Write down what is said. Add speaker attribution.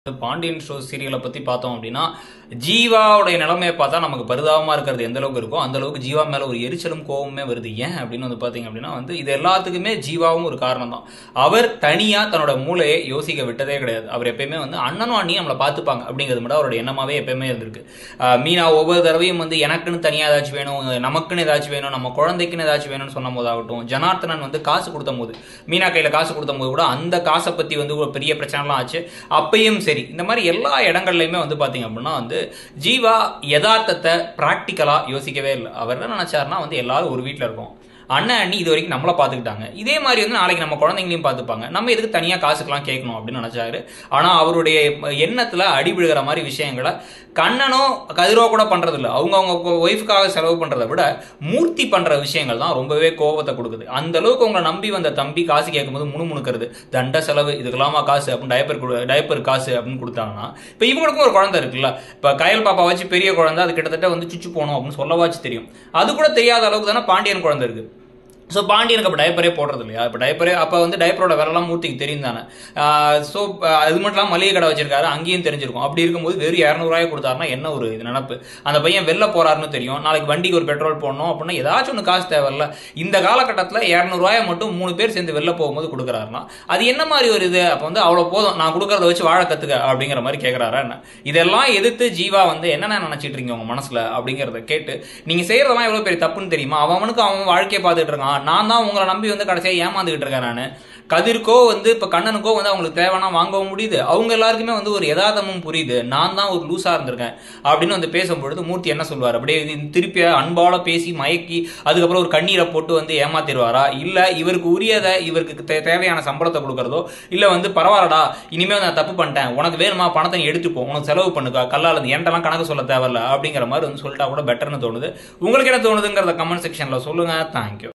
Speaker 1: Pandian show சீரியலை பத்தி பார்த்தோம் அப்படின்னா ஜீவாவுடைய நிலைமையை பார்த்தா நமக்கு பரிதாபமா இருக்கிறது எந்த அளவுக்கு இருக்கோ அந்த அளவுக்கு ஜீவா மேல ஒரு எரிச்சலும் கோபமே வருது ஏன் அப்படின்னு வந்து பாத்தீங்க அப்படின்னா வந்து இது எல்லாத்துக்குமே ஜீவாவும் ஒரு காரணம் தான் அவர் தனியா தன்னோட மூளையை யோசிக்க விட்டதே கிடையாது அவர் எப்பயுமே வந்து அண்ணனும் அண்ணியும் நம்மளை பார்த்துப்பாங்க அப்படிங்கிறது மட்டும் அவரோட எண்ணமாவே எப்பயுமே இருந்திருக்கு ஆஹ் மீனா ஒவ்வொரு தடவையும் வந்து எனக்குன்னு தனியா ஏதாச்சும் வேணும் நமக்குன்னு ஏதாச்சும் வேணும் நம்ம குழந்தைக்குன்னு ஏதாச்சும் வேணும்னு சொன்ன போதாகட்டும் ஜனார்த்தனன் வந்து காசு கொடுத்த போது மீனா கையில காசு கொடுத்த போது கூட அந்த காசை பத்தி வந்து ஒரு பெரிய பிரச்சனைலாம் ஆச்சு அப்பயும் சரி இந்த மாதிரி எல்லா இடங்கள்லையுமே வந்து பாத்தீங்க அப்படின்னா வந்து ஜீவா யதார்த்தத்தை ப்ராக்டிக்கலா யோசிக்கவே இல்லை அவர் என்ன நினைச்சாருன்னா வந்து எல்லாரும் ஒரு வீட்டில் இருக்கோம் அண்ணன் அண்ணி இது வரைக்கும் நம்மள பார்த்துக்கிட்டாங்க இதே மாதிரி வந்து நாளைக்கு நம்ம குழந்தைங்களையும் பார்த்துப்பாங்க நம்ம எதுக்கு தனியாக காசுக்கெல்லாம் கேட்கணும் அப்படின்னு நினைச்சாரு ஆனால் அவருடைய எண்ணத்தில் அடிவிழுகிற மாதிரி விஷயங்களை கண்ணனோ கதிரோ கூட பண்றது இல்லை அவங்க அவங்க ஒய்ஃபுக்காக செலவு பண்றதை விட மூர்த்தி பண்ற விஷயங்கள் தான் ரொம்பவே கோபத்தை கொடுக்குது அந்த அளவுக்கு உங்களை நம்பி வந்த தம்பி காசு கேட்கும்போது முணுமுணுக்கிறது தண்ட செலவு இதுக்கெல்லாமா காசு அப்படின்னு டைப்பர் டைப்பர் காசு அப்படின்னு கொடுத்தாங்கன்னா இப்போ இவங்களுக்கும் ஒரு குழந்தை இருக்குல்ல இப்போ கயல் பாப்பா வச்சு பெரிய குழந்தை அது கிட்டத்தட்ட வந்து சுச்சு போகணும் அப்படின்னு சொல்லவாச்சு தெரியும் அது கூட தெரியாத அளவுக்கு தானே பாண்டியன் குழந்தை இருக்கு ஸோ பாண்டியனுக்கு அப்போ டைப்பரே போடுறது இல்லையா இப்போ டைப்பரே அப்போ வந்து டைப்பரோட விலைலாம் மூர்த்திக்கு தெரியும் தானே ஸோ அது மட்டும் இல்லாமல் மளிகை கடை வச்சிருக்காரு அங்கேயும் தெரிஞ்சிருக்கும் அப்படி இருக்கும்போது வெறும் இரநூறுவாய் கொடுத்தாருன்னா என்ன ஒரு இது நினப்பு அந்த பையன் வெளில போறாருன்னு தெரியும் நாளைக்கு வண்டிக்கு ஒரு பெட்ரோல் போடணும் அப்படின்னா ஏதாச்சும் ஒன்று காசு தேவையில்ல இந்த காலகட்டத்தில் இரநூறுவாயை மட்டும் மூணு பேர் சேர்ந்து வெளில போகும்போது கொடுக்குறாருன்னா அது என்ன மாதிரி ஒரு இது அப்போ வந்து அவ்வளோ போதும் நான் கொடுக்கறத வச்சு வாழ கற்றுக்க அப்படிங்கிற மாதிரி கேட்குறாரா என்ன இதெல்லாம் எதிர்த்து ஜீவா வந்து என்னென்ன நினச்சிட்டு இருக்கீங்க உங்க மனசில் அப்படிங்கிறத கேட்டு நீங்கள் செய்கிறதெல்லாம் எவ்வளோ பெரிய தப்புன்னு தெரியுமா அவனுக்கு அவன் வாழ்க்கையை பார்த்துட்டு இருக்கான் நான் தான் உங்களை நம்பி வந்து கடைசியாக ஏமாந்துக்கிட்டு இருக்கேன் நான் கதிர்க்கோ வந்து இப்போ கண்ணனுக்கோ வந்து அவங்களுக்கு தேவைன்னா வாங்கவும் முடியுது அவங்க எல்லாருக்குமே வந்து ஒரு யதார்த்தமும் புரியுது நான் தான் ஒரு லூஸாக இருந்திருக்கேன் அப்படின்னு வந்து பேசும்பொழுது மூர்த்தி என்ன சொல்வார் அப்படியே இது திருப்பி அன்பால பேசி மயக்கி அதுக்கப்புறம் ஒரு கண்ணீரை போட்டு வந்து ஏமாத்திடுவாரா இல்லை இவருக்கு உரியதை இவருக்கு தே- தேவையான சம்பளத்தை கொடுக்கறதோ இல்லை வந்து பரவாயில்லடா இனிமேல் நான் தப்பு பண்ணிட்டேன் உனக்கு வேணுமா பணத்தை நீ எடுத்துப்போ உனக்கு செலவு பண்ணுக்கா கல்லால் இருந்து என்கிட்டலாம் கணக்கு சொல்ல தேவையில்ல அப்படிங்கிற மாதிரி வந்து சொல்லிட்டா கூட பெட்டர்னு தோணுது உங்களுக்கு என்ன தோணுதுங்கிறத கமெண்ட் செக்ஷனில் சொல்லுங்க தேங்க்யூ